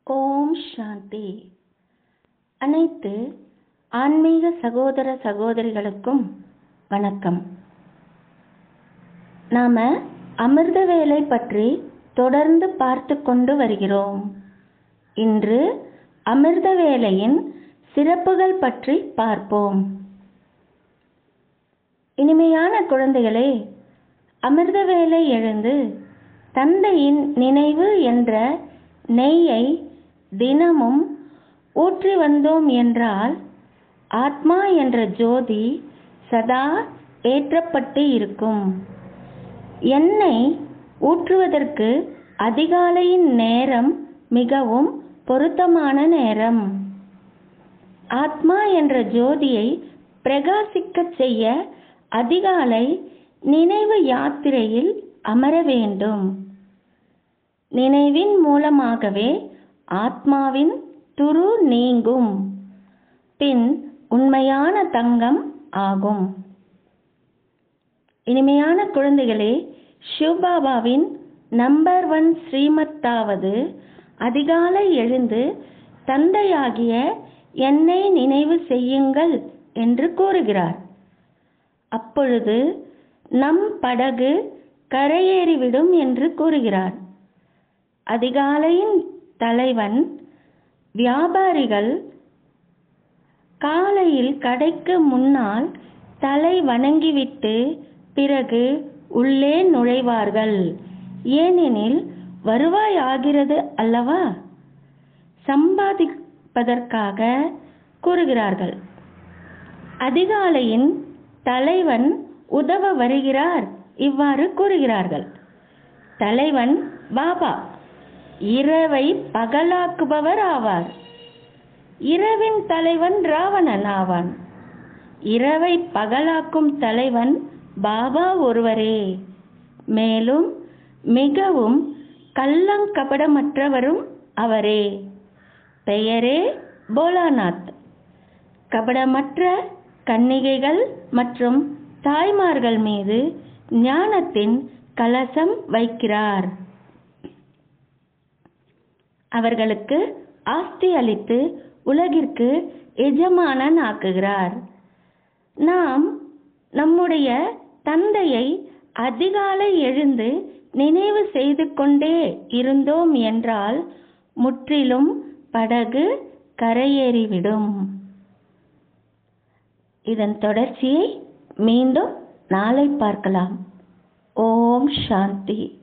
ஓம் சாந்தி அனைத்து ஆன்மீக சகோதர சகோதரிகளுக்கும் வணக்கம் நாம அமிர்த வேலை பற்றி தொடர்ந்து பார்த்து கொண்டு வருகிறோம் இன்று அமிர்த வேலையின் சிறப்புகள் பற்றி பார்ப்போம் இனிமையான குழந்தைகளே அமிர்த வேலை எழுந்து தந்தையின் நினைவு என்ற நெய்யை தினமும் ஊற்றி வந்தோம் என்றால் ஆத்மா என்ற ஜோதி சதா ஏற்றப்பட்டு இருக்கும் எண்ணெய் ஊற்றுவதற்கு அதிகாலையின் நேரம் மிகவும் பொருத்தமான நேரம் ஆத்மா என்ற ஜோதியை பிரகாசிக்கச் செய்ய அதிகாலை நினைவு யாத்திரையில் அமர வேண்டும் நினைவின் மூலமாகவே ஆத்மாவின் துரு நீங்கும் பின் உண்மையான தங்கம் ஆகும் இனிமையான குழந்தைகளே சிவபாபாவின் நம்பர் ஒன் ஸ்ரீமத்தாவது அதிகாலை எழுந்து தந்தையாகிய என்னை நினைவு செய்யுங்கள் என்று கூறுகிறார் அப்பொழுது நம் படகு கரையேறிவிடும் என்று கூறுகிறார் அதிகாலையின் தலைவன் வியாபாரிகள் காலையில் கடைக்கு முன்னால் தலை வணங்கிவிட்டு பிறகு உள்ளே நுழைவார்கள் ஏனெனில் வருவாய் ஆகிறது அல்லவா சம்பாதிப்பதற்காக கூறுகிறார்கள் அதிகாலையின் தலைவன் உதவ வருகிறார் இவ்வாறு கூறுகிறார்கள் தலைவன் பாபா இரவை பகலாக்குபவர் ஆவார் இரவின் தலைவன் ராவணன் ஆவான் இரவை பகலாக்கும் தலைவன் பாபா ஒருவரே மேலும் மிகவும் கள்ளங்கபடமற்றவரும் அவரே பெயரே போலாநாத் கபடமற்ற கன்னிகைகள் மற்றும் தாய்மார்கள் மீது ஞானத்தின் கலசம் வைக்கிறார் அவர்களுக்கு ஆஸ்தி அளித்து உலகிற்கு எஜமானன் ஆக்குகிறார் நாம் நம்முடைய தந்தையை அதிகாலை எழுந்து நினைவு செய்து கொண்டே இருந்தோம் என்றால் முற்றிலும் படகு கரையேறிவிடும் இதன் தொடர்ச்சியை மீண்டும் நாளை பார்க்கலாம் ஓம் சாந்தி